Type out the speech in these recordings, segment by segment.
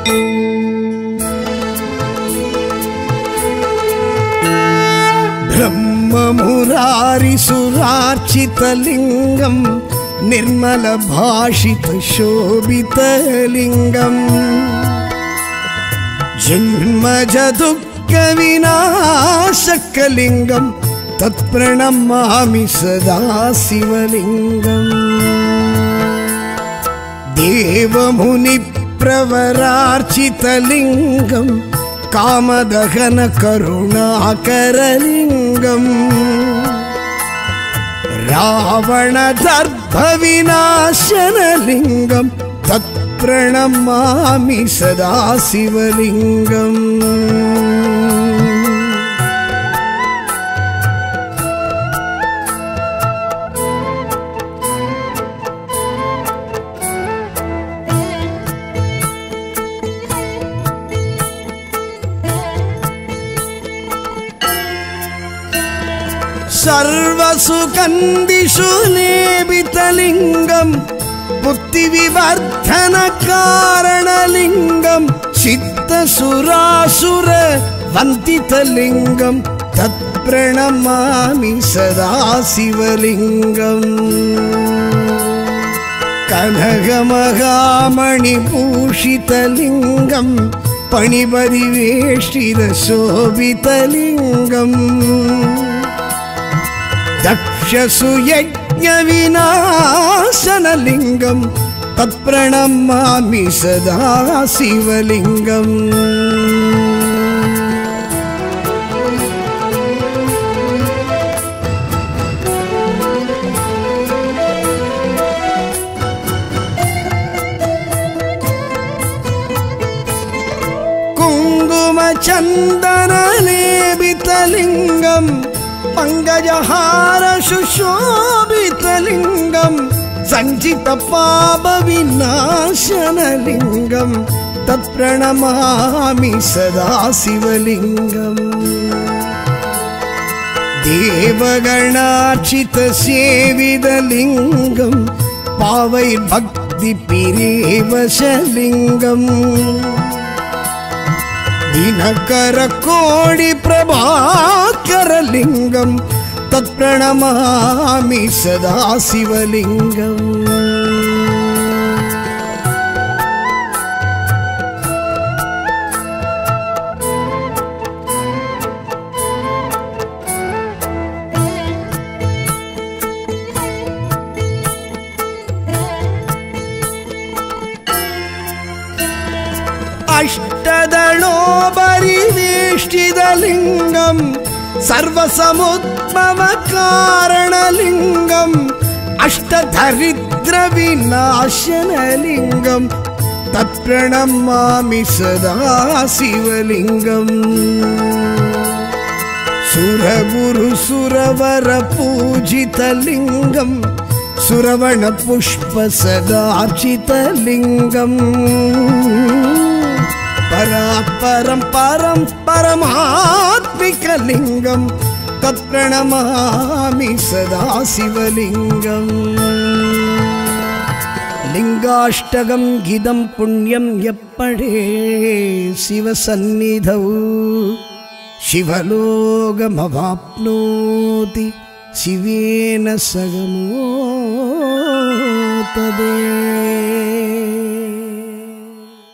ब्रह्ममुरारिसुरार्चितलिङ्गम् निर्मलभाषितशोभितलिङ्गम् जन्मजदुःखविनाशकलिङ्गम् तत्प्रणमामि सदा शिवलिङ्गम् देवमुनिप्रवरार्चितलिङ्गम् कामदहन करुणाकरलिङ्गम् रावणदर्भविनाशनलिङ्गम् तत्प्रणमामि सदा शिवलिङ्गम् सर्वसुगन्धिषु लेपितलिङ्गम् बुद्धिविवर्धनकारणलिङ्गम् चित्तसुरासुर वन्दितलिङ्गम् तत्प्रणमामि सदा शिवलिङ्गम् कनकमहामणिभूषितलिङ्गम् पणिपरिवेष्टितशोभितलिङ्गम् दक्षसुयज्ञविनाशनलिङ्गम् तत्प्रणमामि सदा शिवलिङ्गम् कुङ्कुमचन्दनलेपितलिङ्गम् पङ्कजहार सुशोभितलिङ्गम् सञ्चितपापविनाशनलिङ्गम् तत्प्रणमामि सदा शिवलिङ्गम् देवगणार्चितसेवितलिङ्गम् पावैर्भक्तिपिरेवशलिङ्गम् दिनकरकोडिप्रभाकरलिङ्गम् तत्प्रणमामि सदा शिवलिङ्गम् अष्टदलोपरिवेष्टितलिङ्गम् सर्वसमुद्भवकारणलिङ्गम् अष्टदरिद्रविनाशनलिङ्गम् तत्प्रणमामि सदा शिवलिङ्गम् सुरगुरुसुरवरपूजितलिङ्गम् सुरवणपुष्पसदार्चितलिङ्गम् परापरं परं परमात्मिकलिङ्गं तत्प्रणमामि सदा शिवलिङ्गम् लिङ्गाष्टकं गिदं पुण्यं यप्पडे शिवसन्निधौ शिवलोकमवाप्नोति शिवेन सगमोतदे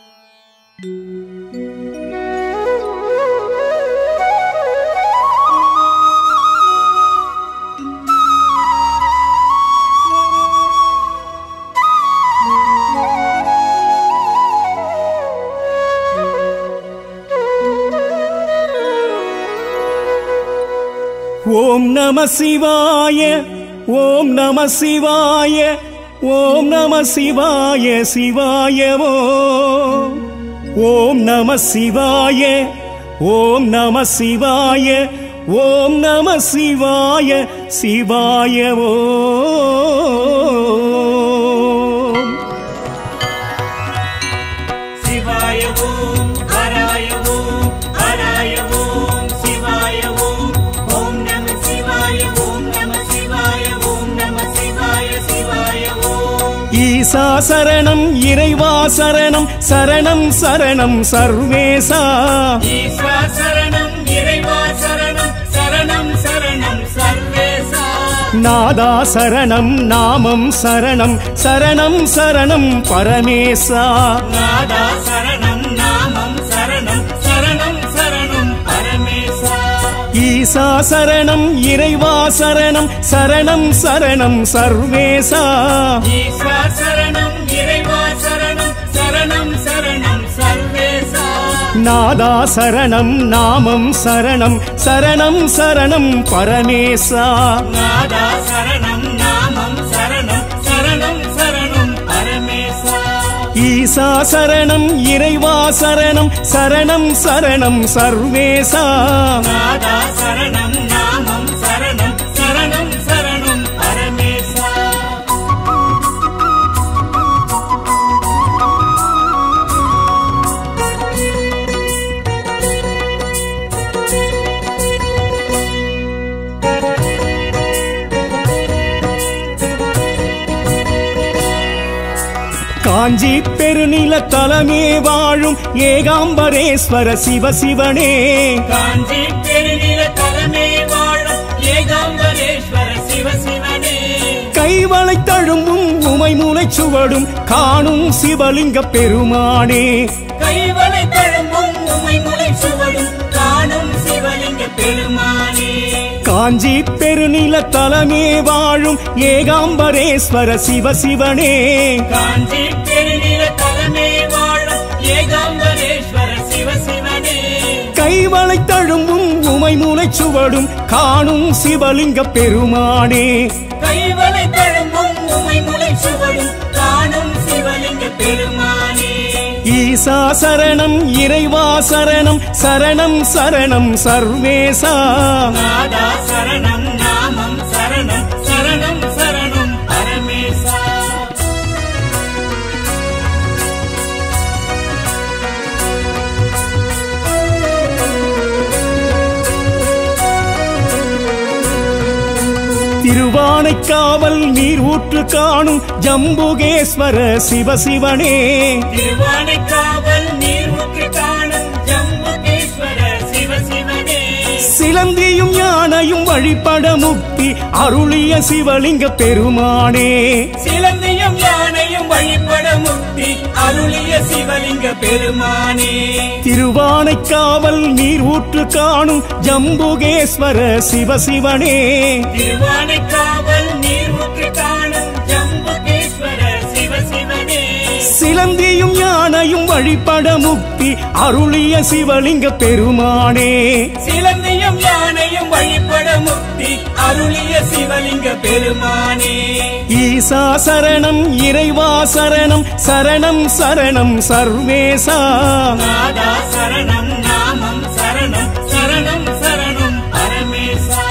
ஓம் நம சிவாய ஓம் நம சிவாய ஓம் நம சிவாய சிவாயவோ ஓம் நம சிவாய ஓம் நம சிவாய ஓம் நம சிவாய சிவாயவோ சிவாய ஓம் ஹராய ஓம் ஹராய ஓம் சிவாய ஓம் ஓம் நம சிவாய ஓம் நம சிவாய ஓம் நம சிவாய சிவாய ஓம் ஈசா சரணம் இறைவா சரணம் சரணம் சரணம் சர்வேசா ஈஸ்வா சரணம் இறைவா சரணம் சரணம் சரணம் சர்வேசா நாதா சரணம் நாமம் சரணம் சரணம் சரணம் பரமேசா நாதா சரணம் நாமம் சரணம் சரணம் சரணம் பரமேசா ஈசா சரணம் இறைவா சரணம் சரணம் சரணம் சர்வேசா ஈஸ்வா சரணம் இறைவா சரணம் சரணம் சரணம் சர்வேசா நாதா சரணம் நாமம் சரணம் சரணம் சரணம் பரமேசா நாதா சரணம் நாமம் சரணம் சரணம் சரணம் பரமேசா ஈசா சரணம் இறைவா சரணம் சரணம் சரணம் சர்வேசா நாதா சரணம் நாமம் சரணம் சரணம் சரணம் பரமேசா காஞ்சி பெருநில தலமே வாழும் ஏகாம்பரேஸ்வர சிவசிவனே காஞ்சி பெருநில தலைமை வாழும் ஏகாம்பரேஸ்வர சிவசிவனே கைவளை தழும்பும் உமை மூளை சுவடும் காணும் சிவலிங்க பெருமானே கைவளை தழும்பும் உமை முளை சுவடும் காணும் சிவலிங்க பெருமானே காஞ்சி பெருநில தலமே வாழும் ஏகாம்பரேஸ்வர சிவசிவனே காஞ்சி பெருநில தலைமை வாழும் ஏகாம்பரேஸ்வர சிவசிவனே கைவளை தழும்பும் உமை மூளை சுவடும் காணும் சிவலிங்க பெருமானே கைவளை தழும்பும் உமை முளை சுவடும் காணும் சிவலிங்க பெருமானே ஈசா சரணம் இறைவா சரணம் சரணம் சரணம் சர்வேசா நாதா சரணம் நாமம் சரணம் சரணம் சரணம் பரமேசா திருவானைக்காவல் நீர் ஊற்று காணும் ஜம்புகேஸ்வர சிவசிவனே திருவானைக்காவல் நீர் ஊற்று காணும் ஜம்புகேஸ்வர சிவசிவனே சிலந்தியும் யானையும் வழிபட முக்தி அருளிய சிவலிங்க பெருமானே சிலந்தியும் யானையும் வழிபட முக்தி அருளிய சிவலிங்க பெருமானே திருவானைக்காவல் நீர் ஊற்று காணும் ஜம்புகேஸ்வர சிவசிவனே திருவானைக்காவல் நீர் ஊற்று காணும் ஜம்புகேஸ்வர சிவசிவனே சிலந்தியும் யானையும் வழிபட முக்தி அருளிய சிவலிங்க பெருமானே சிலந்தியும் யானையும் வழிபட முக்தி அருளிய சிவலிங்க பெருமானே ஈசா சரணம் இறைவா சரணம் சரணம் சரணம் சர்வேசா நாதா சரணம் நாமம் சரணம் சரணம் சரணம் பரமேசா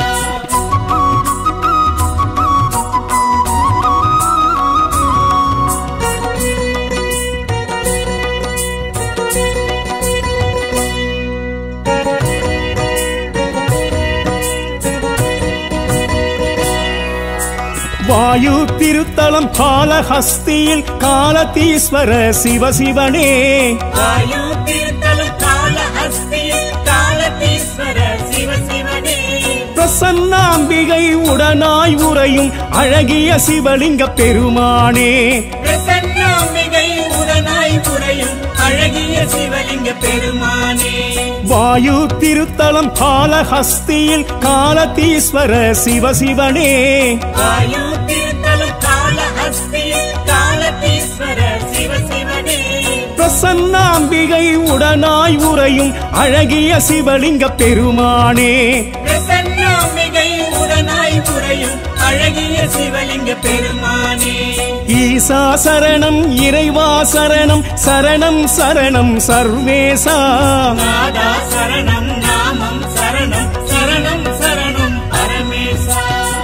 வாயு திருத்தலம் காலஹஸ்தியில் காலதீஸ்வர சிவசிவனே வாயு திருத்தலம் கால அஸ்தியில் காலதீஸ்வர சிவசிவனே பிரசன்னாம்பிகை உடனாய் உறையும் அழகிய சிவலிங்க பெருமானே பிரசன்னாம்பிகை உடனாய் புரையும் அழகிய சிவலிங்க பெருமானே வாயு திருத்தலம் காலஹஸ்தியில் காலதீஸ்வர சிவசிவனே வாயு திருத்தலம் கால அஸ்தியில் காலதீஸ்வர சிவசிவனே பிரசன்னாம்பிகை உடனாய் உறையும் அழகிய சிவலிங்க பெருமானே பிரசன்னாம்பிகை உடனாய் புரையும் அழகிய சிவலிங்க பெருமானே ஈசா சரணம் இறைவா சரணம் சரணம் சரணம் சர்வேசா நாதா சரணம் நாமம் சரணம் சரணம் சரணம் பரமேசா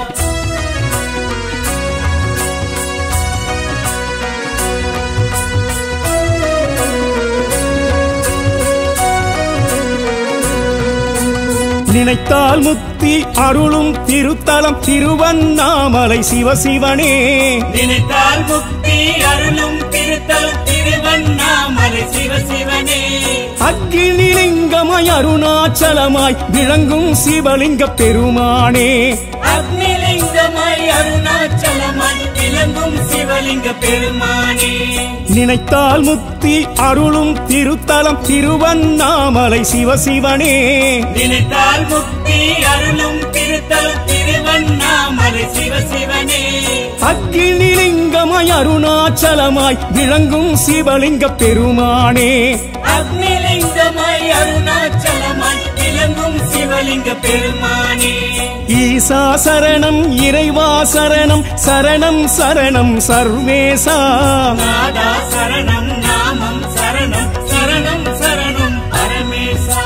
நினைத்தால் முக்தி அருளும் திருத்தலம் திருவண்ணாமலை சிவசிவனே நினைத்தால் முக்தி அருளும் திருத்தலம் திருவண்ணாமலை அக்னிலிங்கமாய் அருணாச்சலமாய் விளங்கும் சிவலிங்க பெருமானே அக்னிலிங்கமாய் அருணாச்சலமாய் விளங்கும் சிவலிங்க பெருமானே நினைத்தால் முக்தி அருளும் திருத்தலம் திருவண்ணாமலை சிவசிவனே நினைத்தால் முக்தி அருளும் திருத்தலம் திருவண்ணாமலை சிவசிவனே அக்னிலிங்கமாய் அருணாச்சலமாய் விளங்கும் சிவலிங்க பெருமானே அக்னிலிங்கமாய் அருணாச்சலமாய் விளங்கும் சிவலிங்க பெருமானே ஈசா சரணம் இறைவா சரணம் சரணம் சரணம் சர்வேசா நாதா சரணம் நாமம் சரணம் சரணம் சரணம் பரமேசா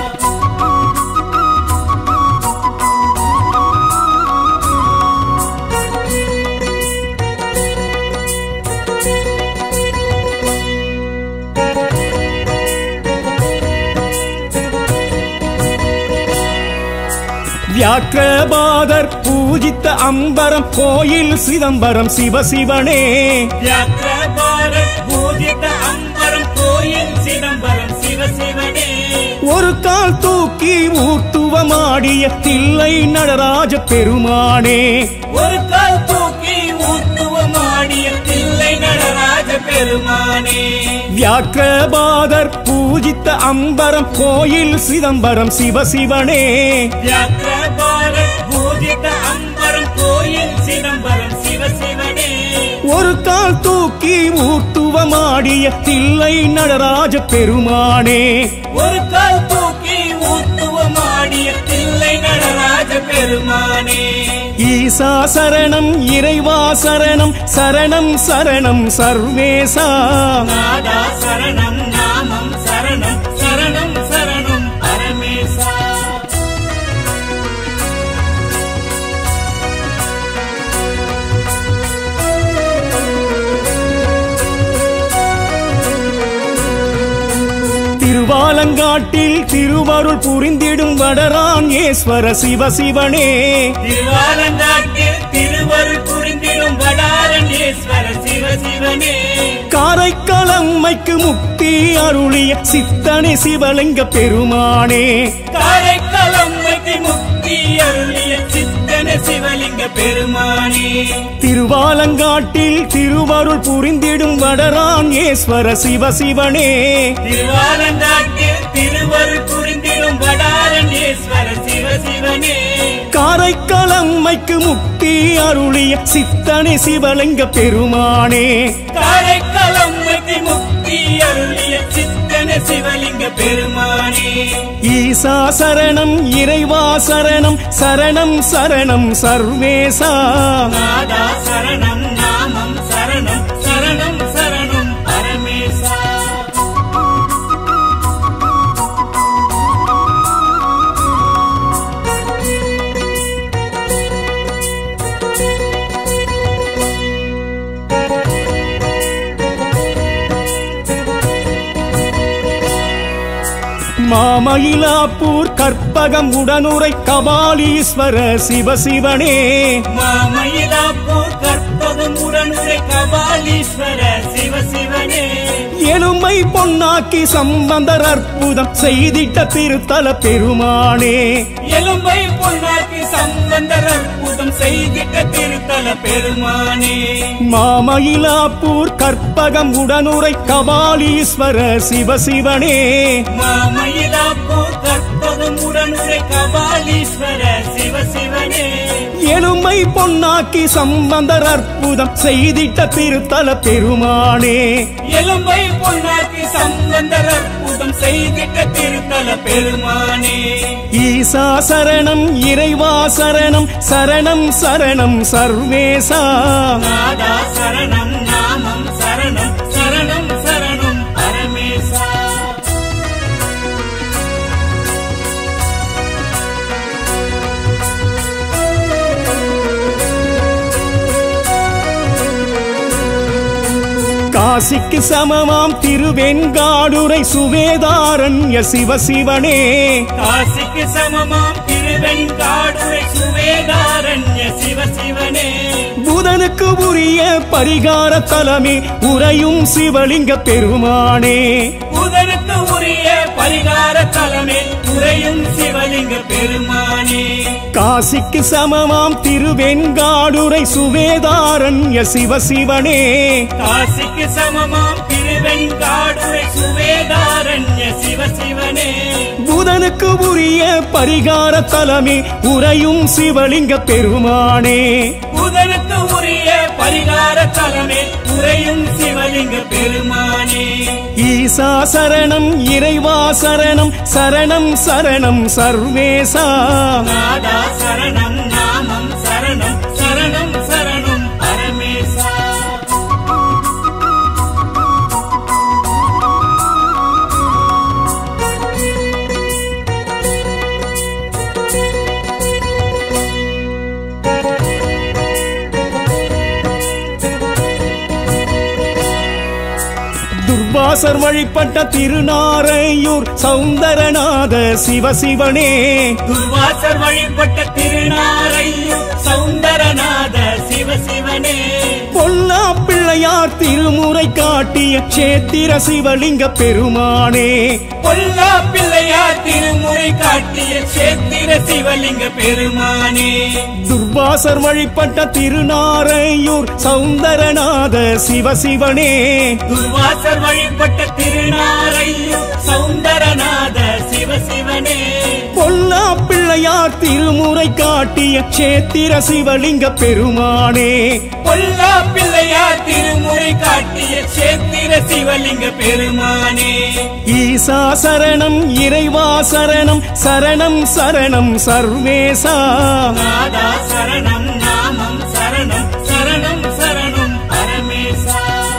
வியாக்கிரபாதர் பூஜித்த அம்பரம் கோயில் சிதம்பரம் சிவசிவனே வியாக்கிரபாரத் பூஜித அம்பரம் கோயில் சிதம்பரம் சிவசிவனே ஒரு கால் தூக்கி ஊர்த்துவமாடிய தில்லை நடராஜ பெருமானே ஒரு கால் தூக்கி ஊத்துவமாடிய தில்லை நடராஜ பெருமானே வியாக்கிரபாதர் பூஜித்த அம்பரம் கோயில் சிதம்பரம் சிவசிவனே வியாக்கிரபாரத் பூஜித அம்பரம் கோயில் சிதம்பரம் சிவசிவனே ஒரு கால் தூக்கி ஊர்த்துவமாடிய தில்லை நடராஜ பெருமானே ஒரு கால் தூக்கி ஊத்துவமாடிய தில்லை நடராஜ பெருமானே ஈசா சரணம் இறைவா சரணம் சரணம் சரணம் சர்வேசா நாதா சரணம் நாமம் சரணம் சரணம் சரணம் பரமேசா திருவாலங்காட்டில் திருவருள் புரிந்திடும் வடரான் ஈஸ்வர சிவசிவனே திருவாலங்காட்டில் திருவருள் புரிந்திடும் வடாரண்யேஸ்வர சிவசிவனே காரைக்காலம்மைக்கு முக்தி அருளிய சித்தனே சிவலிங்க பெருமானே காரைக்காலம்மைக்கு முக்தி அருளிய சித்தன சிவலிங்க பெருமானே திருவாலங்காட்டில் திருவருள் புரிந்திடும் வடரான் ஈஸ்வர சிவசிவனே திருவாலங்காட்டில் திருவருள் புரிந்திடும் வடாரண்யேஸ்வர சிவசிவனே காரைக்காலம்மைக்கு முக்தி அருளிய சித்தனே சிவலிங்க பெருமானே காரைக்காலம்மைக்கு முக்தி அருளிய சித்தன சிவலிங்க பெருமானே ஈசா சரணம் இறைவா சரணம் சரணம் சரணம் சர்வேசா நாதா சரணம் நாமம் சரணம் சரணம் சரணம் பரமேசா மாமயிலாப்பூர் கற்பகம் உடனுரை கபாலீஸ்வர சிவசிவனே மாமயிலாப்பூர் கற்பகம் உடனுரை கபாலீஸ்வர சிவசிவனே எலும்பை பொன்னாக்கி சம்பந்தர் அற்புதம் செய்திட்ட திருத்தல பெருமானே எலும்பை பொன்னாக்கி சம்பந்தர் அற்புதம் செய்திட்ட திருத்தல பெருமானே மாமயிலாப்பூர் கற்பகம் உடனுரை கபாலீஸ்வர சிவசிவனே மாமயிலாப்பூர் கற்பகம் உடனுரை கபாலீஸ்வர சிவசிவனே எலும்பை பொன்னாக்கி சம்பந்தர் அற்புதம் செய்திட்ட திருத்தல பெருமானே எலும்பை பொன்னாக்கி சம்பந்தர் அற்புதம் செய்திட்ட திருத்தல பெருமானே ஈசா சரணம் இறைவா சரணம் சரணம் சரணம் சர்வேசா நாதா சரணம் நாமம் சரணம் சரணம் சரணம் பரமேசா காசிக்கு சமமாம் திருவெண்காடுரை சுவேதாரண்ய சிவசிவனே காசிக்கு சமமாம் திருவெண்காடுரை சுவேதாரண்ய சிவசிவனே புதனுக்கு உரிய பரிகார தலமே உறையும் சிவலிங்க பெருமானே புதருக்கு உரிய பரிகார தலமே உறையும் சிவலிங்க பெருமானே காசிக்கு சமமாம் திருவெண்காடுரை சுவேதாரண்ய சிவசிவனே காசிக்கு சமமாம் திருவெண்காடுரை சுவேதாரண்ய சிவசிவனே புதனுக்கு உரிய பரிகார தலமே உறையும் சிவலிங்க பெருமானே புதருக்கு உரிய பரிகார தலமே உறையும் சிவலிங்க பெருமானே ஈசா சரணம் இறைவா சரணம் சரணம் சரணம் சர்வேசா நாதா சரணம் நாமம் சரணம் சரணம் சரணம் பரமேசா துர்வாசர் வழிபட்ட திருநாரையூர் சௌந்தரநாத சிவசிவனே துர்வாசர் வழிபட்ட திருநாரையூர் சௌந்தரநாத சிவசிவனே பொல்லா பிள்ளையார் திருமுறை காட்டிய சேத்திர சிவலிங்க பெருமானே பொல்லா பிள்ளையார் திருமுறை காட்டிய சேத்திர சிவலிங்க பெருமானே துர்வாசர் வழிபட்ட திருநாரையூர் சௌந்தரநாத சிவசிவனே துர்வாசர் வழிபட்ட திருநாரையூர் சௌந்தரநாத சிவசிவனே பொல்லா பிள்ளையார் திருமுறை காட்டிய சேத்திர சிவலிங்க பெருமானே பொல்லா பிள்ளையார் திருமுறை காட்டிய சேத்திர சிவலிங்க பெருமானே ஈசா சரணம் இறைவா சரணம் சரணம் சரணம் சர்வேசா நாதா சரணம் நாமம் சரணம் சரணம் சரணம் பரமேசா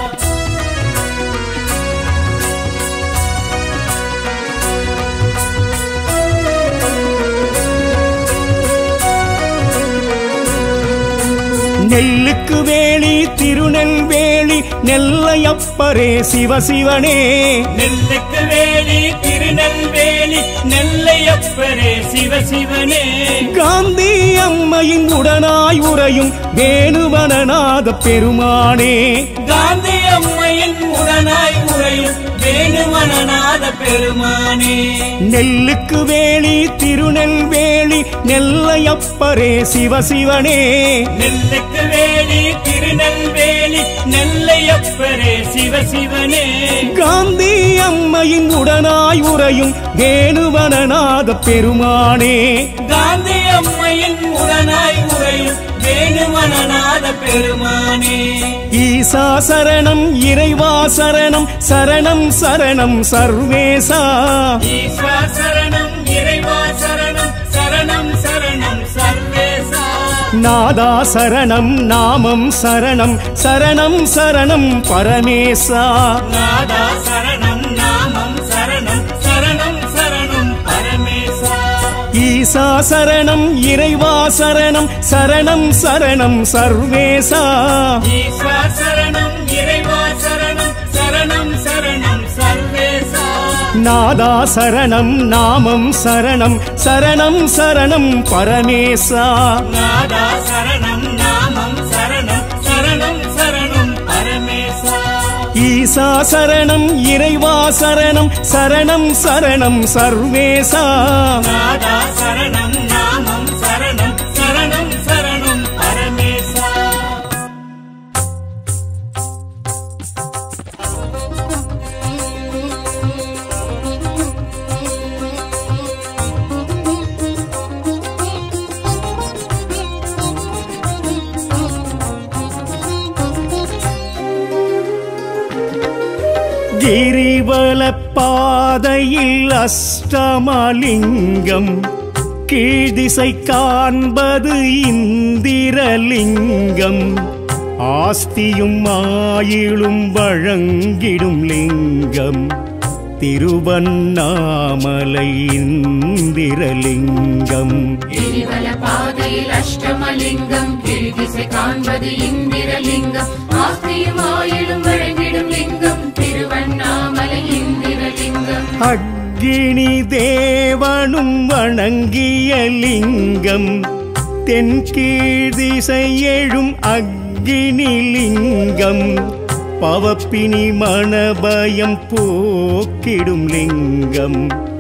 நெல்லுக்கு வேலி திருநெல்வேலி நெல்லையப்பரே சிவசிவனே நெல்லுக்கு வேலி திருநெல்வேலி நெல்லையப்பரே சிவசிவனே காந்தி அம்மையின் உடனாய் உறையும் வேணுவனநாத பெருமானே காந்தி அம்மையின் உடனாய் உறையும் வேணுமனநாத பெருமானே நெல்லுக்கு வேலி திருநெல்வேலி நெல்லையப்பரே சிவசிவனே நெல்லுக்கு வேலி திருநெல்வேலி நெல்லையப்பரே சிவசிவனே காந்தி அம்மையின் உடனாய் உறையும் வேணுவனநாத பெருமானே காந்தி அம்மையின் உடனாய் உறையும் வேணுமனநாத பெருமானே ஈசா சரணம் இறைவா சரணம் சரணம் சரணம் சர்வேசா ஈஸ்வா சரணம் இறைவா சரணம் சரணம் சரணம் சர்வேசா நாதா சரணம் நாமம் சரணம் சரணம் சரணம் பரமேசா நாதா சரணம் நாமம் சரணம் சரணம் சரணம் பரமேசா ஈசா சரணம் இறைவா சரணம் சரணம் சரணம் சர்வேசா ஈஸ்வா சரணம் இறைவா சரணம் சரணம் சரணம் சர்வேசா நாதா சரணம் நாமம் சரணம் சரணம் சரணம் பரமேசா நாதா சரணம் நாமம் சரணம் சரணம் சரணம் பரமேசா ஈசா சரணம் இறைவா சரணம் சரணம் சரணம் சர்வேசா நாதா சரணம் நாமம் சரணம் சரணம் சரணம் பரமேசா கிரிவல பாதையில் அஷ்டமலிங்கம் கீழ்திசை காண்பது இந்திரலிங்கம் ஆஸ்தியும் ஆயிலும் வழங்கிடும் லிங்கம் திருவண்ணாமலை இந்திரலிங்கம் கிரிவல பாதையில் அஷ்டமலிங்கம் கிழிதிசை காண்பது இந்திரலிங்கம் ஆஸ்தியும் ஆயிலும் வழங்கிடும் லிங்கம் திருவண்ணாமலை இந்திரலிங்கம் அக்கினி தேவனும் வணங்கிய லிங்கம் தென்கீழ் திசை எழும் அக்கினி லிங்கம் பவப்பினி மணபயம் போக்கிடும் லிங்கம்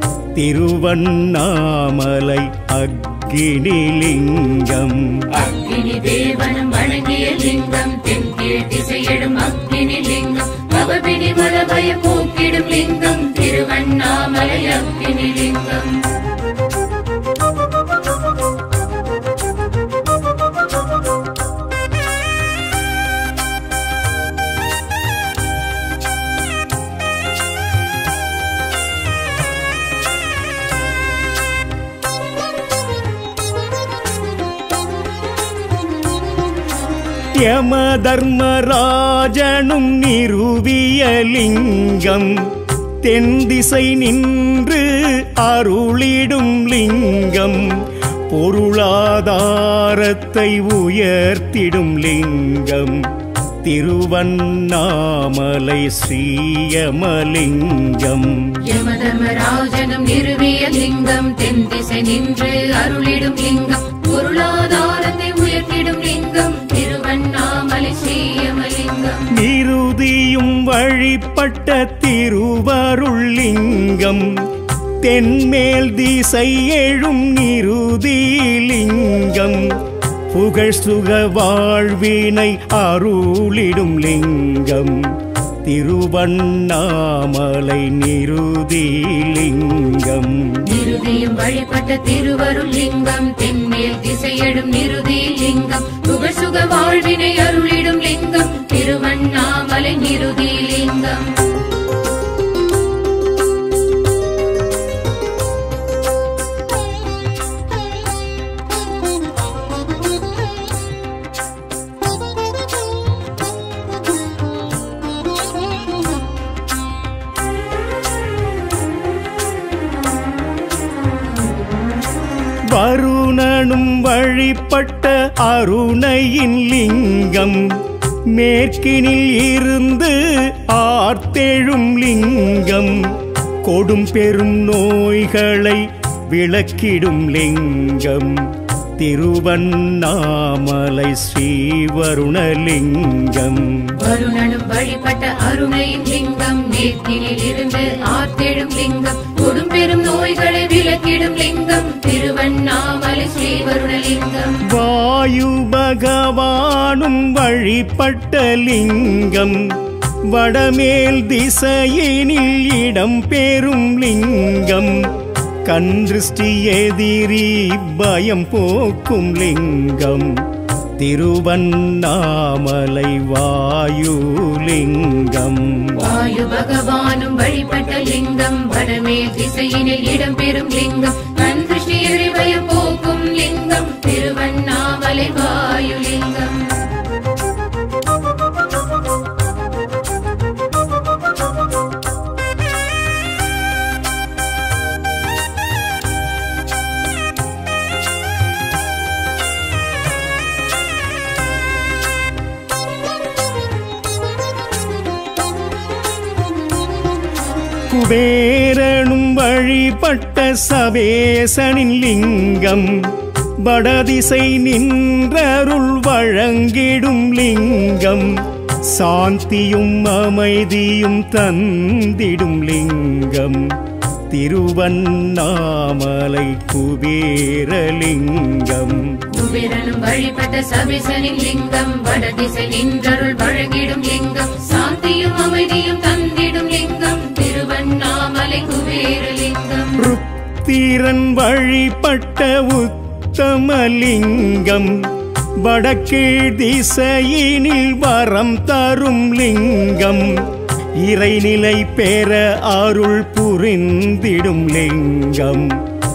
திருவண்ணாமலை அக்கினி லிங்கம் அக்கினி தேவனும் வணங்கிய லிங்கம் தென்கீழ் திசையிடும் அக்கினி லிங்கம் பவபினி மலபய போக்கிடும் லிங்கம் திருவண்ணாமலை அக்கினி லிங்கம் யம தர்மராஜனும் நிறுவிய லிங்கம் தென் திசை நின்று அருளிடும் லிங்கம் பொருளாதாரத்தை உயர்த்திடும் லிங்கம் திருவண்ணாமலை ஸ்ரீயமலிங்கம் யமதர்மராஜனும் நிறுவிய லிங்கம் தென் திசை நின்று அருளிடும் லிங்கம் பொருளாதாரத்தை உயர்த்திடும் லிங்கம் திருவண்ணாமலை ஸ்ரீயமலிங்கம் நிருதியும் வழிபட்ட திருவருள் லிங்கம் தென்மேல் திசை எழும் நிருதி லிங்கம் புகழ் சுக வாழ்வினை அருளிடும் லிங்கம் திருவண்ணாமலை நிருதி லிங்கம் நிருதியும் வழிபட்ட திருவருள் லிங்கம் தென்மேல் திசையடும் நிருதி லிங்கம் புகழ்சுக வாழ்வினை அருளிடும் லிங்கம் திருவண்ணாமலை நிருதி லிங்கம் வருணனும் வழிபட்ட அருணையின் லிங்கம் மேற்கினில் இருந்து ஆர்த்தெழும் லிங்கம் கொடும் பெரும் நோய்களை விளக்கிடும் லிங்கம் திருவண்ணாமலை ஸ்ரீவருணலிங்கம் வருணனும் வழிபட்ட அருணையின் லிங்கம் நேர்த்தினில் இருந்து ஆர்த்தெழும் லிங்கம் கொடும் பெரும் நோய்களை விலக்கிடும் லிங்கம் திருவண்ணாமலை ஸ்ரீவருணலிங்கம் வாயு பகவானும் வழிபட்ட லிங்கம் வடமேல் திசையினில் இடம் பெறும் லிங்கம் கன்றிருஷ்டி எதிரி பயம் போக்கும் லிங்கம் திருவண்ணாமலை வாயுலிங்கம் வாயு பகவானும் வழிபட்ட லிங்கம் வடமேல் திசையினில் இடம்பெறும் லிங்கம் கண் திருஷ்டி எரிவயம் போக்கும் லிங்கம் திருவண்ணாமலை வாயுலிங்கம் குபேரனும் வழிபட்ட சபேசனின் லிங்கம் வடதிசை நின்றருள் வழங்கிடும் லிங்கம் சாந்தியும் அமைதியும் தந்திடும் லிங்கம் திருவண்ணாமலை குபேரலிங்கம் குபேரனும் வழிபட்ட சபிசனின் லிங்கம் வடதிசை நின்றருள் வழங்கிடும் லிங்கம் சாந்தியும் அமைதியும் தந்திடும் லிங்கம் திருவண்ணாமலை குபேரலிங்கம் ருத்திரன் வழிபட்ட உத்தமலிங்கம் வடக்கீழ் திசையினில் வரம் தரும் லிங்கம் இறைநிலை பெற அருள் புரிந்திடும் லிங்கம்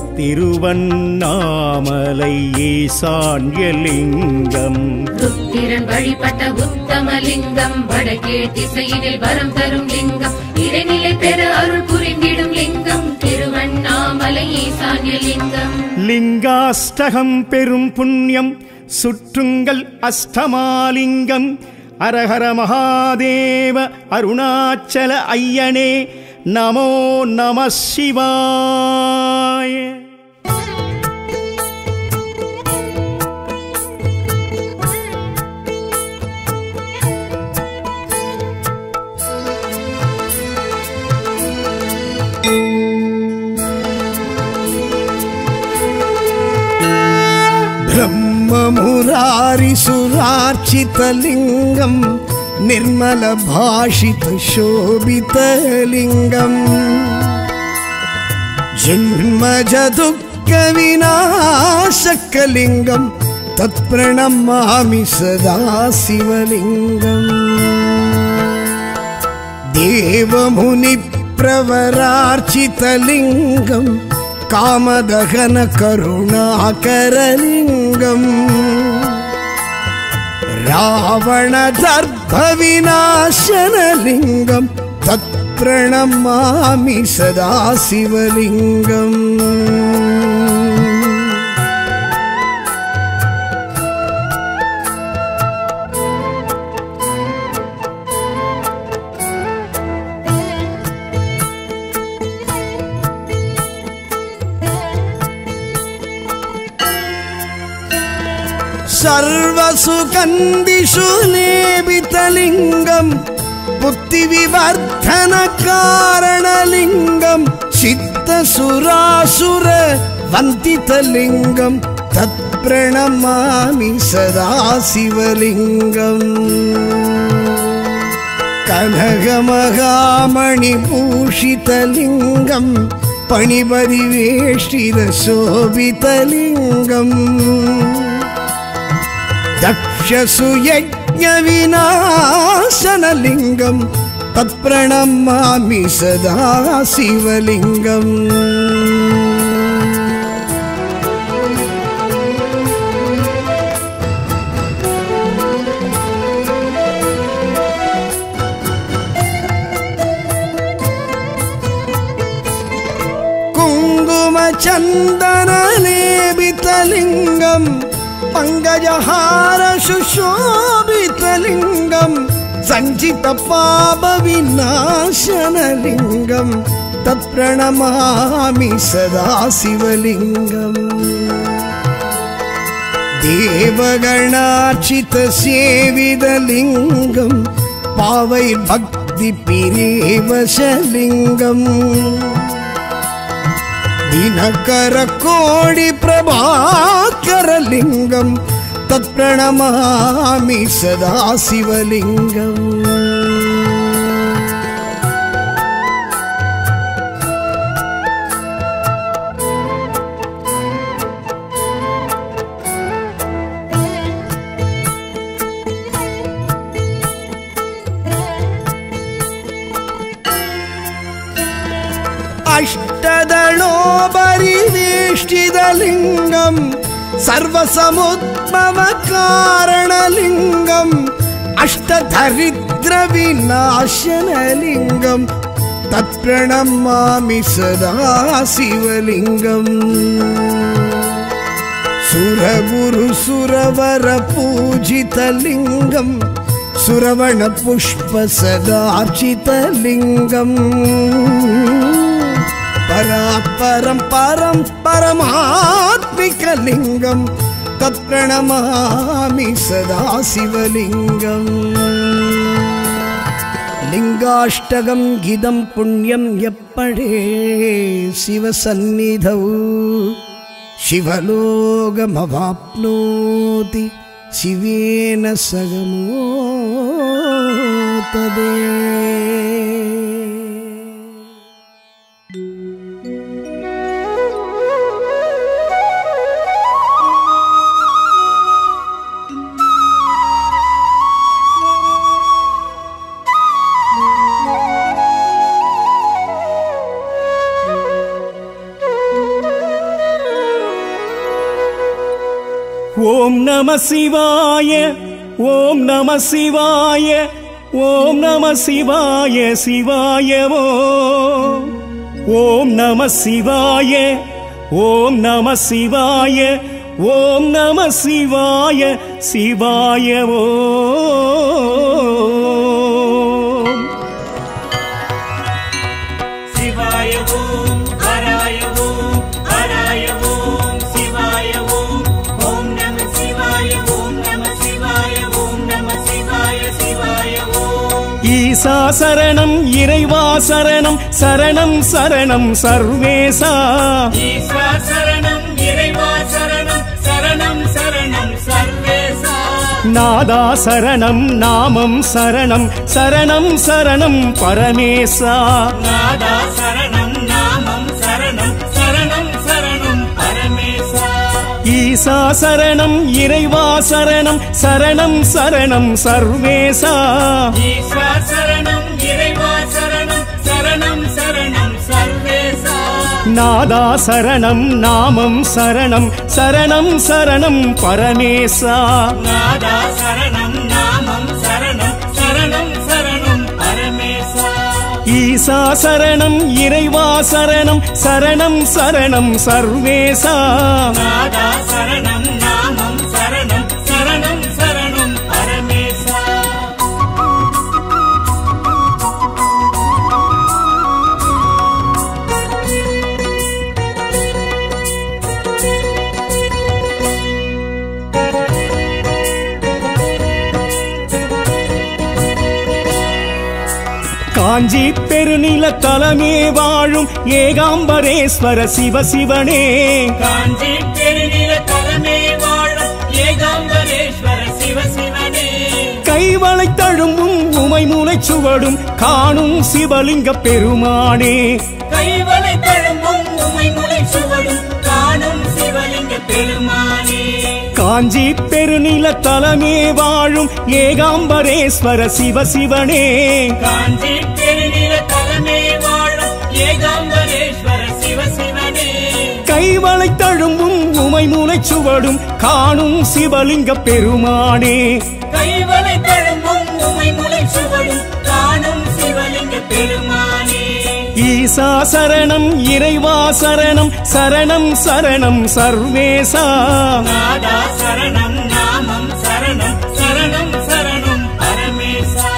திருவண்ணாமலை ஈசான்ய லிங்கம் ருத்திரன் வழிபட்ட உத்தமலிங்கம் வடகீழ் திசையினில் வரம் தரும் லிங்கம் இறைநிலை பெற அருள் புரிந்திடும் லிங்கம் திருவண்ணாமலை ஈசான்ய லிங்கம் லிங்காஷ்டகம் பெரும் புண்ணியம் சுற்றுங்கள் அஷ்டமாலிங்கம் அரஹர மகாதேவ அருணாச்சல ஐயனே நமோ நம சிவாய ब्रह्ममुरारिसुरार्चितलिङ्गम् निर्मलभाषितशोभितलिङ्गम् जन्मजदुःखविनाशकलिङ्गम् तत्प्रणमामि सदा शिवलिङ्गम् देवमुनिप्रवरार्चितलिङ्गम् कामदहन करुणाकरलिङ्गम् रावणदर्भविनाशनलिङ्गम् तत्प्रणमामि सदा शिवलिङ्गम् सर्वसुगन्धिषु लेपितलिङ्गम् बुद्धिविवर्धनकारणलिङ्गम् चित्तसुरासुर वन्दितलिङ्गम् तत्प्रणमामि सदा शिवलिङ्गम् कनकमहामणिभूषितलिङ्गम् पणिपरिवेष्टितशोभितलिङ्गम् दक्षसुयज्ञविनाशनलिङ्गम् तत्प्रणमामि सदा शिवलिङ्गम् कुङ्कुमचन्दनलेपितलिङ्गम् पङ्कजहार सुशोभितलिङ्गम् सञ्चितपापविनाशनलिङ्गम् तत्प्रणमामि सदा शिवलिङ्गम् देवगणार्चितसेवितलिङ्गम् पावैर्भक्तिपिरेवशलिङ्गम् दिनकरकोडिप्रभाकरलिङ्गम् तत्प्रणमामि सदा शिवलिङ्गम् अष्टदलोपरिवेष्टितलिङ्गम् सर्वसमुद्भवकारणलिङ्गम् अष्टदरिद्रविनाशनलिङ्गम् तत्प्रणमामि सदा शिवलिङ्गम् सुरगुरुसुरवरपूजितलिङ्गम् सुरवणपुष्पसदार्चितलिङ्गम् परापरं परं परमात्मिकलिङ्गं तत्प्रणमामि सदा शिवलिङ्गम् लिङ्गाष्टकं गिदं पुण्यं यप्पडे शिवसन्निधौ शिवलोकमवाप्नोति शिवेन सगमोतदे ஓம் நம சிவாய ஓம் நம சிவாய ஓம் நம சிவாய சிவாயவோ ஓம் நம சிவாய ஓம் நம சிவாய ஓம் நம சிவாய சிவாயவோ சிவாய ஓம் ஹராய ஓம் ஹராய ஓம் சிவாய ஓம் ஓம் நம சிவாய ஓம் நம சிவாய ஓம் நம சிவாய சிவாய ஓம் ஈசா சரணம் இறைவா சரணம் சரணம் சரணம் சர்வேசா ஈஸ்வா சரணம் இறைவா சரணம் சரணம் சரணம் சர்வேசா நாதா சரணம் நாமம் சரணம் சரணம் சரணம் பரமேசா நாதா சரணம் நாமம் சரணம் சரணம் சரணம் பரமேசா ஈசா சரணம் இறைவா சரணம் சரணம் சரணம் சர்வேசா ஈஸ்வா சரணம் இறைவா சரணம் சரணம் சரணம் சர்வேசா நாதா சரணம் நாமம் சரணம் சரணம் சரணம் பரமேசா நாதா சரணம் நாமம் சரணம் சரணம் சரணம் பரமேசா ஈசா சரணம் இறைவா சரணம் சரணம் சரணம் சர்வேசா நாதா சரணம் நாமம் சரணம் சரணம் சரணம் பரமேசா காஞ்சி பெருநில தலமே வாழும் ஏகாம்பரேஸ்வர சிவசிவனே காஞ்சி பெருநில தலைமே வாழும் ஏகாம்பரேஸ்வர சிவசிவனே கைவளை தழும்பும் உமை மூளை சுவடும் காணும் சிவலிங்க பெருமானே கைவளை தழும்பும் உமை முளை சுவடும் காணும் சிவலிங்க பெருமானே காஞ்சி பெருநில தலமே வாழும் ஏகாம்பரேஸ்வர சிவசிவனே காஞ்சி பெருநில தலைமே வாழும் ஏகாம்பரேஸ்வர சிவசிவனே கைவளை தழும்பும் உமை மூளை சுவடும் காணும் சிவலிங்க பெருமானே கைவளை தழும்பும் உமை முளை சுவடும் காணும் சிவலிங்க பெருமானே ஈசா சரணம் இறைவா சரணம் சரணம் சரணம் சர்வேசா நாதா சரணம் நாமம் சரணம் சரணம் சரணம் பரமேசா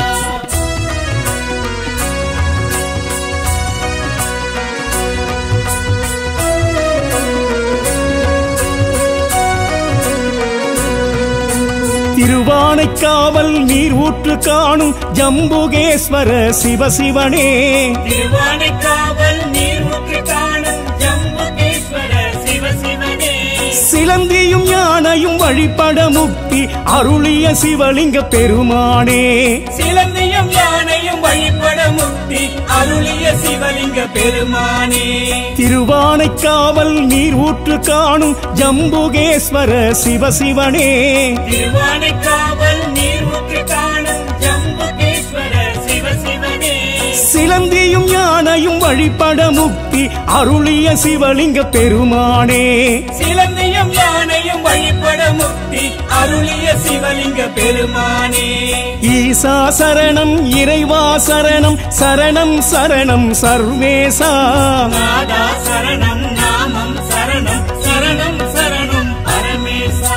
திருவானைக்காவல் நீர் ஊற்று காணும் ஜம்புகேஸ்வர சிவசிவனே திருவானைக்காவல் நீர் ஊற்று காணும் ஜம்புகேஸ்வர சிவசிவனே சிலந்தியும் யானையும் வழிபட முக்தி அருளிய சிவலிங்க பெருமானே சிலந்தியும் யானையும் வழிபட முக்தி அருளிய சிவலிங்க பெருமானே திருவானைக்காவல் நீர் ஊற்று காணும் ஜம்புகேஸ்வர சிவசிவனே திருவானைக்காவல் நீர் ஊற்று காணும் ஜம்புகேஸ்வர சிவசிவனே சிலந்தியும் யானையும் வழிபட முக்தி அருளிய சிவலிங்க பெருமானே சிலந்தியும் யானையும் வழிபட முக்தி அருளிய சிவலிங்க பெருமானே ஈசா சரணம் இறைவா சரணம் சரணம் சரணம் சர்வேசா நாதா சரணம் நாமம் சரணம் சரணம் சரணம் பரமேசா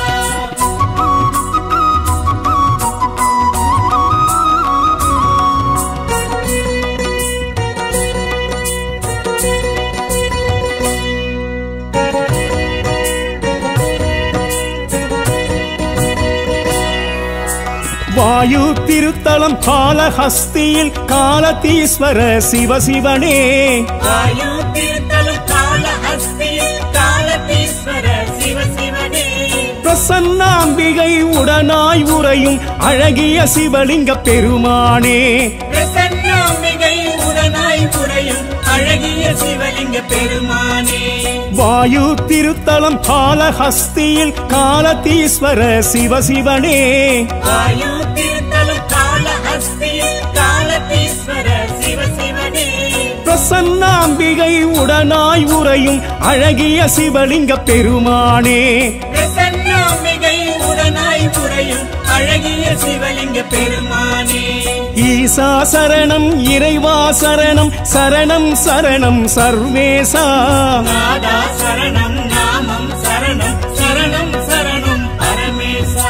வாயு திருத்தலம் காலஹஸ்தியில் காலதீஸ்வர சிவசிவனே வாயு திருத்தலம் காலஹஸ்தியில் காலதீஸ்வர சிவசிவனே பிரசன்னாம்பிகை உடனாய் உறையும் அழகிய சிவலிங்க பெருமானே பிரசன்னாம்பிகை உடனாய் புரையும் அழகிய சிவலிங்க பெருமானே வாயு திருத்தலம் காலஹஸ்தியில் காலதீஸ்வர சிவசிவனே வாயு திருத்தலம் காலஹஸ்தியில் காலதீஸ்வர சிவசிவனே பிரசன்னாம்பிகை உடனாய் உறையும் அழகிய சிவலிங்க பெருமானே பிரசன்னாம்பிகை உடனாய் புரையும் அழகிய சிவலிங்க பெருமானே ஈசா சரணம் இறைவா சரணம் சரணம் சரணம் சர்வேசா நாதா சரணம் நாமம் சரணம் சரணம் சரணம் பரமேசா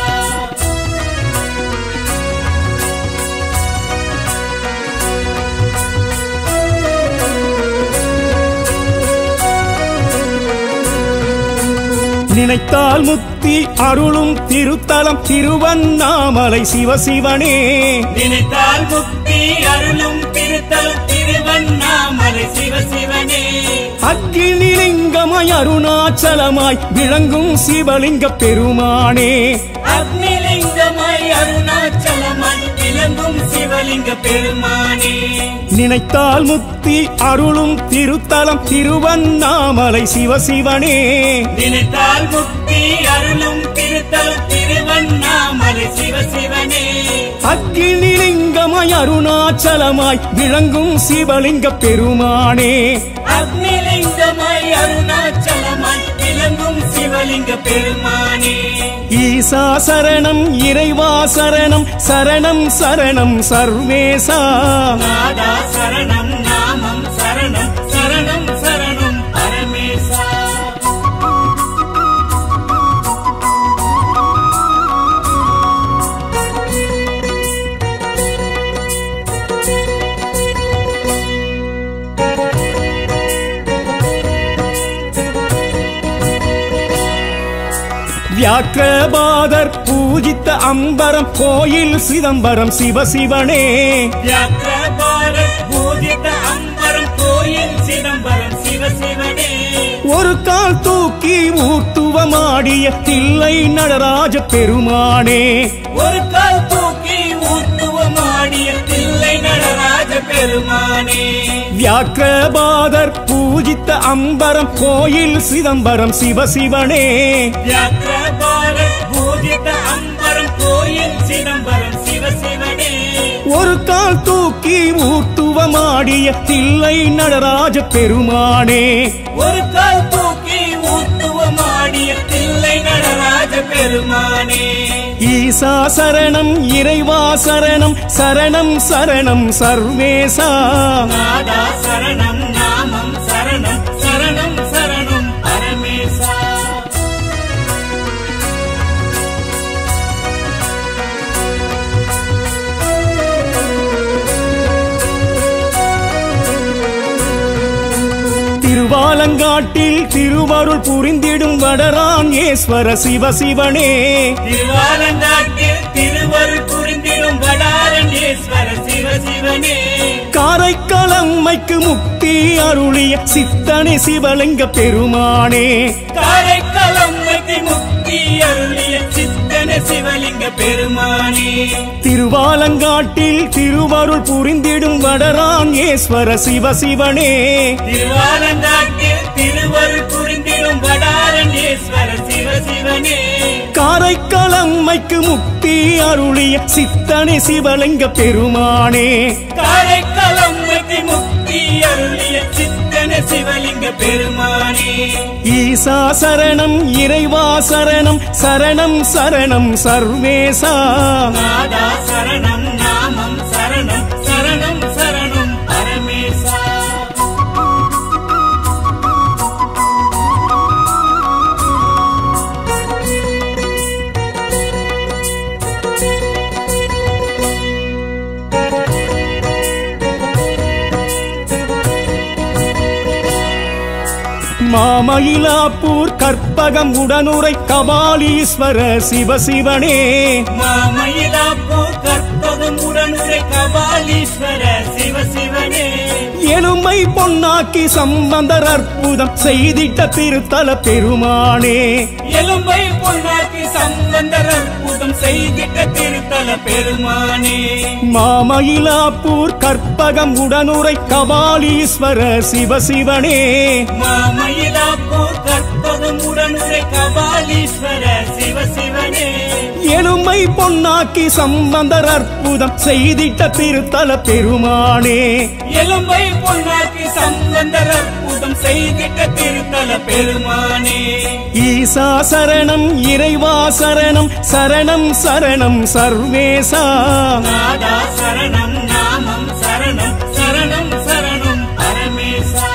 நினைத்தால் முக்தி அருளும் திருத்தலம் திருவண்ணாமலை சிவசிவனே நினைத்தால் முக்தி அருளும் திருத்தலம் திருவண்ணாமலை சிவசிவனே அக்னிலிங்கமாய் அருணாச்சலமாய் விளங்கும் சிவலிங்க பெருமானே அக்னிலிங்கமாய் அருணாச்சலமாய் விளங்கும் சிவலிங்க பெருமானே நினைத்தால் முக்தி அருளும் திருத்தலம் திருவண்ணாமலை சிவசிவனே நினைத்தால் முக்தி அருளும் திருத்தலம் திருவண்ணாமலை சிவசிவனே அக்னிலிங்கமாய் அருணாச்சலமாய் விளங்கும் சிவலிங்க பெருமானே அக்னிலிங்கமாய் அருணாச்சலமாய் விளங்கும் சிவலிங்க பெருமானே ஈசா சரணம் இறைவா சரணம் சரணம் சரணம் சர்வேசா நாதா சரணம் நாமம் சரணம் சரணம் சரணம் பரமேசா வியாக்கிரபாதர் பூஜித்த அம்பரம் கோயில் சிதம்பரம் சிவசிவனே வியாக்கிரபாரத் பூஜித அம்பரம் கோயில் சிதம்பரம் சிவசிவனே ஒரு கால் தூக்கி ஊர்த்துவமாடிய தில்லை நடராஜ பெருமானே ஒரு கால் தூக்கி ஊர்த்துவமாடிய தில்லை நடராஜ பெருமானே வியாக்கிரபாதர் பூஜித்த அம்பரம் கோயில் சிதம்பரம் சிவசிவனே வியாக்கிரபாரத் பூஜித அம்பரம் கோயில் சிதம்பரம் சிவசிவனே ஒரு கால் தூக்கி ஊர்த்துவமாடிய தில்லை நடராஜ பெருமானே ஒரு கால் தூக்கி ஊர்த்துவமாடிய தில்லை நடராஜ பெருமானே ஈசா சரணம் இறைவா சரணம் சரணம் சரணம் சர்வேசா நாதா சரணம் நாமம் சரணம் சரணம் சரணம் பரமேசா திருவாலங்காட்டில் திருவருள் புரிந்திடும் வடரான் ஈஸ்வர சிவசிவனே திருவாலங்காட்டில் திருவருள் புரிந்திடும் வடாரண்யேஸ்வர சிவசிவனே காரைக்காலம்மைக்கு முக்தி அருளிய சித்தனே சிவலிங்க பெருமானே காரைக்காலம்மதி முக்தி அருளிய சித்தன சிவலிங்க பெருமானே திருவாலங்காட்டில் திருவருள் புரிந்திடும் வடரான் ஈஸ்வர சிவசிவனே திருவாலங்காட்டில் திருவருள் புரிந்திடும் வடாரண்யேஸ்வர சிவசிவனே காரைக்காலம்மைக்கு முக்தி அருளிய சித்தனே சிவலிங்க பெருமானே காரைக்காலம்மதி முக்தி அருளிய சித்தன சிவலிங்க பெருமானே ஈசா சரணம் இறைவா சரணம் சரணம் சரணம் சர்வேசா நாதா சரணம் நாமம் சரணம் சரணம் சரணம் பரமேசா மாமயிலாப்பூர் கற்பகம் உடனுரை கபாலீஸ்வர சிவசிவனே மாமயிலாப்பூர் கற்பகம் உடனுரை கபாலீஸ்வர சிவசிவனே எலும்பை பொன்னாக்கி சம்பந்தர் அற்புதம் செய்திட்ட திருத்தல பெருமானே எலும்பை பொன்னாக்கி சம்பந்தர் அற்புதம் செய்திட்ட திருத்தல பெருமானே மாமயிலாப்பூர் கற்பகம் உடனுரை கபாலீஸ்வர சிவசிவனே மாமயிலாப்பூர் கற்பகம் உடனுரை கபாலீஸ்வர சிவசிவனே எலும்பை பொன்னாக்கி சம்பந்தர் அற்புதம் செய்திட்ட திருத்தல பெருமானே எலும்பை பொன்னாக்கி சம்பந்தர் அற்புதம் செய்திட்ட திருத்தல பெருமானே ஈசா சரணம் இறைவா சரணம் சரணம் சரணம் சர்வேசா நாதா சரணம் நாமம் சரணம் சரணம் சரணம் பரமேசா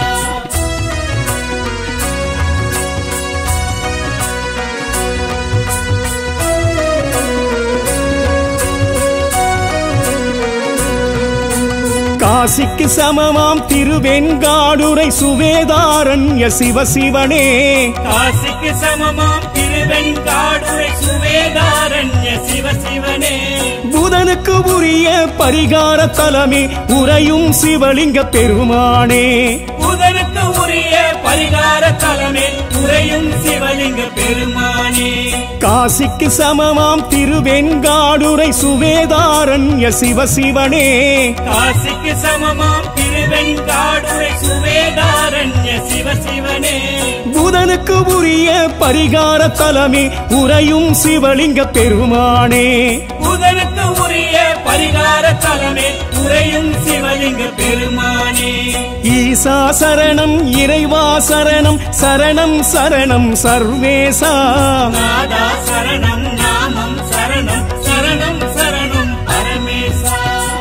காசிக்கு சமமாம் திருவெண்காடுரை சுவேதாரண்ய சிவசிவனே காசிக்கு சமமாம் திருவெண்காடுரை சுவேதாரண்ய சிவசிவனே புதனுக்கு உரிய பரிகார தலமே உறையும் சிவலிங்க பெருமானே புதனுக்கு உரிய பரிகார தலமே உறையும் சிவலிங்க பெருமானே காசிக்கு சமமாம் திருவெண்காடுரை சுவேதாரண்ய சிவசிவனே காசிக்கு சமமாம் திருவெண்காடுரை சுவேதாரண்ய சிவசிவனே புதனுக்கு உரிய பரிகார தலமே உறையும் சிவலிங்க பெருமானே புதனுக்கு உரிய பரிகார தலமே உறையும் சிவலிங்க பெருமானே ஈசா சரணம் இறைவா சரணம் சரணம் சரணம் சர்வேசா நாதா சரணம் நாமம் சரணம் சரணம் சரணம் பரமேசா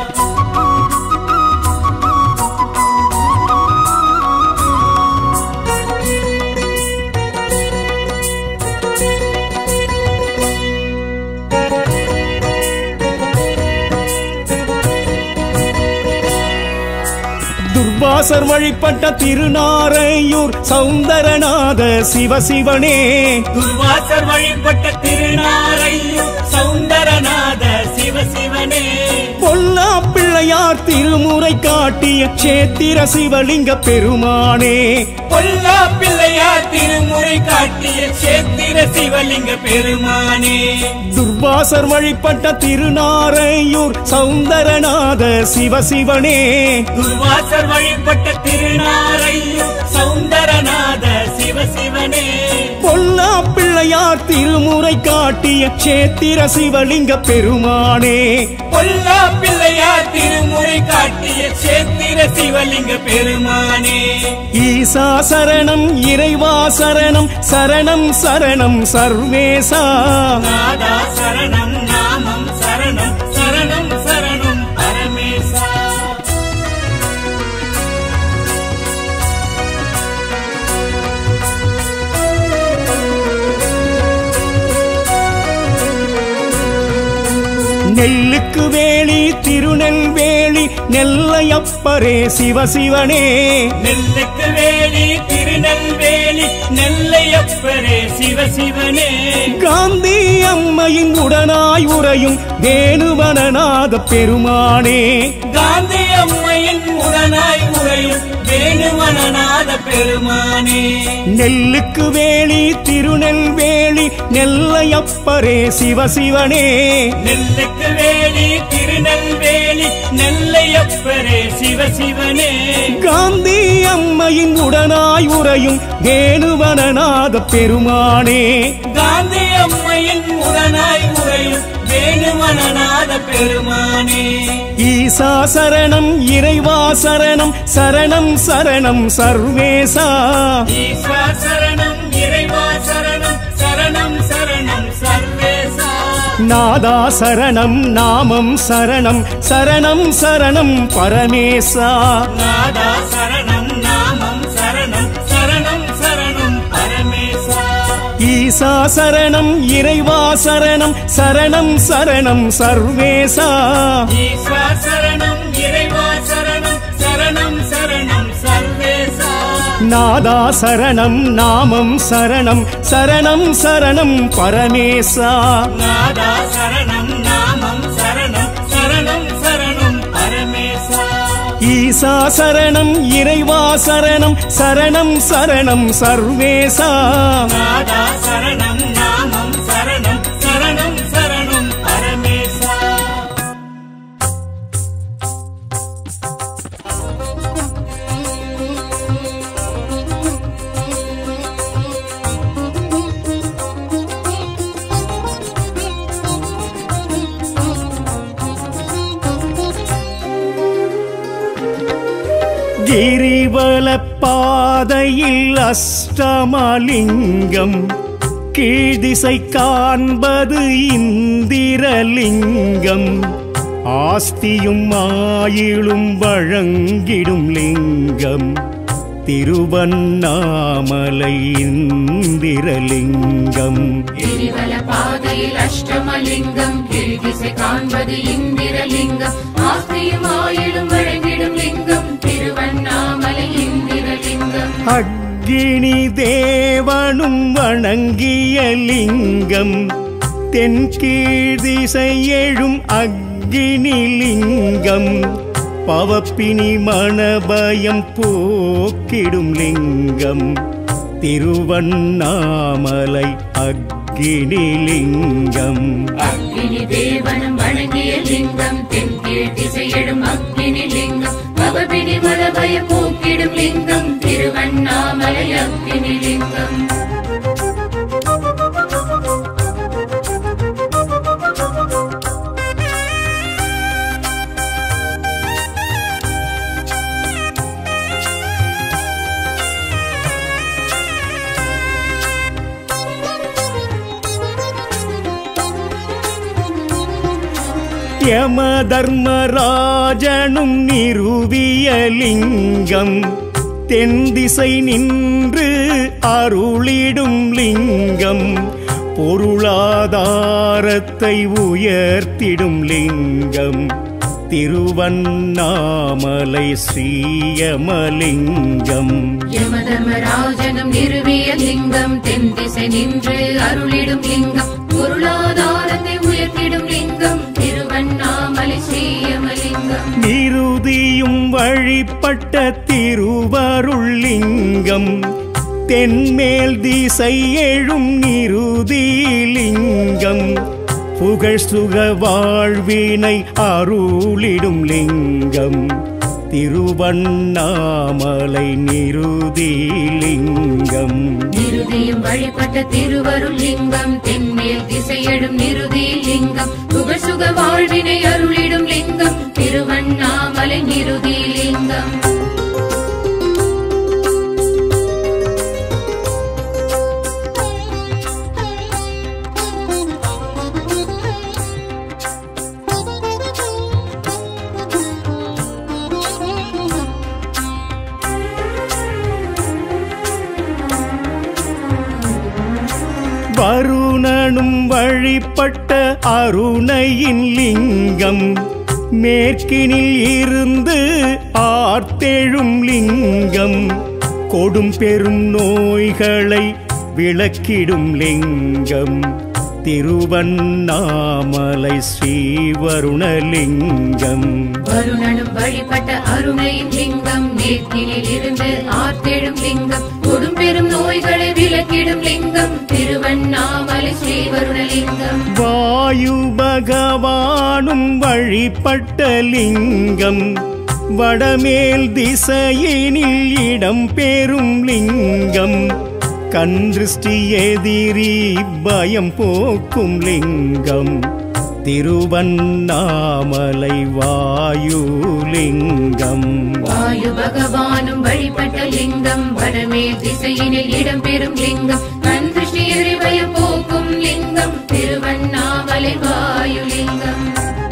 துர்வாசர் வழிபட்ட திருநாரையூர் சௌந்தரநாத சிவசிவனே துர்வாசர் வழிபட்ட திருநாரையூர் சௌந்தரநாத சிவசிவனே பொல்லா பிள்ளையார் திருமுறை காட்டிய சேத்திர சிவலிங்க பெருமானே பொல்லா பிள்ளையார் திருமுறை காட்டிய சேத்திர சிவலிங்க பெருமானே துர்வாசர் வழிபட்ட திருநாரையூர் சௌந்தரநாத சிவசிவனே துர்வாசர் வழிபட்ட திருநாரையூர் சௌந்தரநாத சிவசிவனே பொல்லா பிள்ளையார் திருமுறை காட்டிய சேத்திர சிவலிங்க பெருமானே பொல்லா பிள்ளையார் திருமுறை காட்டிய சேத்திர சிவலிங்க பெருமானே ஈசா சரணம் இறைவா சரணம் சரணம் சரணம் சர்வேசா நாதா சரணம் நாமம் சரணம் சரணம் சரணம் பரமேசா நெல்லுக்கு வேலி திருநெல்வேலி நெல்லையப்பரே சிவசிவனே நெல்லுக்கு வேலி திருநெல்வேலி நெல்லையப்பரே சிவசிவனே காந்தி அம்மையின் உடனாய் உறையும் வேணுவனநாத பெருமானே காந்தி அம்மையின் உடனாய் உறையும் வேணுமனநாத பெருமானே நெல்லுக்கு வேலி திருநெல்வேலி நெல்லையப்பரே சிவசிவனே நெல்லுக்கு வேலி திருநெல்வேலி நெல்லையப்பரே சிவசிவனே காந்தி அம்மையின் உடனாய் உறையும் வேணுவனநாத பெருமானே காந்தி அம்மையின் உடனாய் உறையும் வேணுமனநாத பெருமானே ஈசா சரணம் இறைவா சரணம் சரணம் சரணம் சர்வேசா ஈஸ்வா சரணம் இறைவா சரணம் சரணம் சரணம் சர்வேசா நாதா சரணம் நாமம் சரணம் சரணம் சரணம் பரமேசா நாதா சரணம் நாமம் சரணம் சரணம் சரணம் பரமேசா ஈசா சரணம் இறைவா சரணம் சரணம் சரணம் சர்வேசா ஈஸ்வா சரணம் இறைவா சரணம் சரணம் சரணம் சர்வேசா நாதா சரணம் நாமம் சரணம் சரணம் சரணம் பரமேசா நாதா சரணம் நாமம் சரணம் சரணம் சரணம் பரமேசா ஈசா சரணம் இறைவா சரணம் சரணம் சரணம் சர்வேசா நாதா சரணம் நாமம் சரணம் சரணம் சரணம் பரமேசா கிரிவல பாதையில் அஷ்டமலிங்கம் கீழ்திசை காண்பது இந்திரலிங்கம் ஆஸ்தியும் ஆயிலும் வழங்கிடும் லிங்கம் திருவண்ணாமலை இந்திரலிங்கம் கிரிவல பாதையில் அஷ்டமலிங்கம் கீழ்திசை காண்பது இந்திரலிங்கம் ஆஸ்தியும் ஆயிலும் வழங்கிடும் லிங்கம் அக்கினி தேவனும் வணங்கிய லிங்கம் தென்கீழ் திசை எழும் அக்கினி லிங்கம் பவப்பினி மணபயம் போக்கிடும் லிங்கம் திருவண்ணாமலை அக்கினி லிங்கம் அக்னி தேவனும் வணங்கிய லிங்கம் தென்கீழ் திசையிடும் அக்னி லிங்கம் பவபினி மலபய போக்கிடும் லிங்கம் திருவண்ணாமலை அக்னி லிங்கம் யம தர்மராஜனும் நிறுவிய லிங்கம் தென் திசை நின்று அருளிடும் லிங்கம் பொருளாதாரத்தை உயர்த்திடும் லிங்கம் திருவண்ணாமலை ஸ்ரீயமலிங்கம் யமதர்மராஜனும் நிறுவிய லிங்கம் தென் திசை நின்று அருளிடும் லிங்கம் பொருளாதாரத்தை உயர்த்திடும் லிங்கம் திருவண்ணாமலை ஸ்ரீயமலிங்கம் நிருதியும் வழிபட்ட திருவருள் லிங்கம் தென்மேல் திசை எழும் நிருதி லிங்கம் புகழ் சுக வாழ்வினை அருளிடும் லிங்கம் திருவண்ணாமலை நிருதி லிங்கம் நிருதியும் வழிபட்ட திருவருள் லிங்கம் தென்மேல் திசையடும் நிருதி லிங்கம் புகழ்சுக வாழ்வினை அருளிடும் லிங்கம் திருவண்ணாமலை நிருதி லிங்கம் வருணனும் வழிபட்ட அருணையின் லிங்கம் மேற்கினில் இருந்து ஆர்த்தெழும் லிங்கம் கொடும் பெரும் நோய்களை விளக்கிடும் லிங்கம் திருவண்ணாமலை ஸ்ரீவருணலிங்கம் வருணனும் வழிபட்ட அருணையின் லிங்கம் நேர்த்தினில் இருந்து ஆர்த்தெழும் லிங்கம் கொடும் பெரும் நோய்களை விலக்கிடும் லிங்கம் திருவண்ணாமலை ஸ்ரீவருணலிங்கம் வாயு பகவானும் வழிபட்ட லிங்கம் வடமேல் திசையினில் இடம் பெறும் லிங்கம் கன்றிருஷ்டி எதிரி பயம் போக்கும் லிங்கம் திருவண்ணாமலை வாயுலிங்கம் வாயு பகவானும் வழிபட்ட லிங்கம் வடமேல் திசையினில் இடம்பெறும் லிங்கம் கண் திருஷ்டி எரிவயம் போக்கும் லிங்கம் திருவண்ணாமலை வாயுலிங்கம்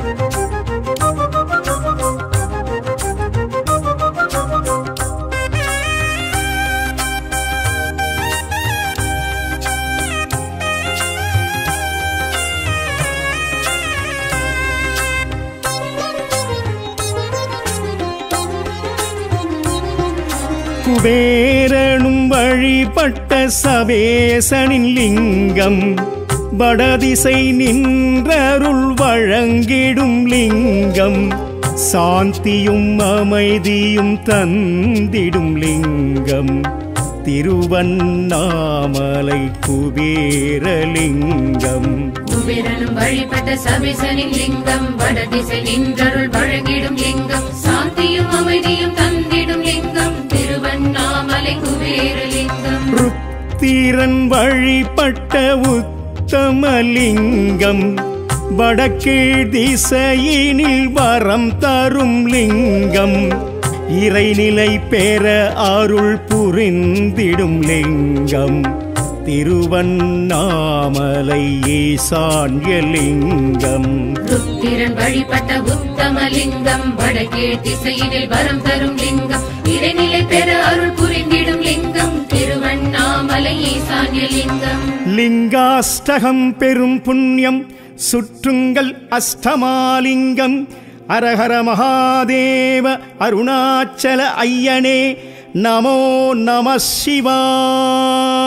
குபேரனும் வழிபட்ட சபேசனின் லிங்கம் வடதிசை நின்றருள் வழங்கிடும் லிங்கம் சாந்தியும் அமைதியும் தந்திடும் லிங்கம் திருவண்ணாமலை குபேரலிங்கம் குபேரனும் வழிபட்ட சபிசனின் லிங்கம் வடதிசை நின்றருள் வழங்கிடும் லிங்கம் சாந்தியும் அமைதியும் தந்திடும் லிங்கம் திருவண்ணாமலை குபேரலிங்கம் ருத்திரன் வழிபட்ட உத்தமலிங்கம் வடக்கீழ் திசையினில் வரம் தரும் லிங்கம் இறைநிலை பெற அருள் புரிந்திடும் லிங்கம் திருவண்ணாமலை ஈசான்ய லிங்கம் ருத்திரன் வழிபட்ட உத்தமலிங்கம் வடகீழ் திசையினில் வரம் தரும் லிங்கம் இறைநிலை பெற அருள் புரிந்திடும் லிங்கம் திருவண்ணாமலை ஈசான்ய லிங்கம் லிங்காஷ்டகம் பெரும் புண்ணியம் சுற்றுங்கள் அஷ்டமாலிங்கம் அரஹர மகாதேவ அருணாச்சல ஐயனே நமோ நம சிவாய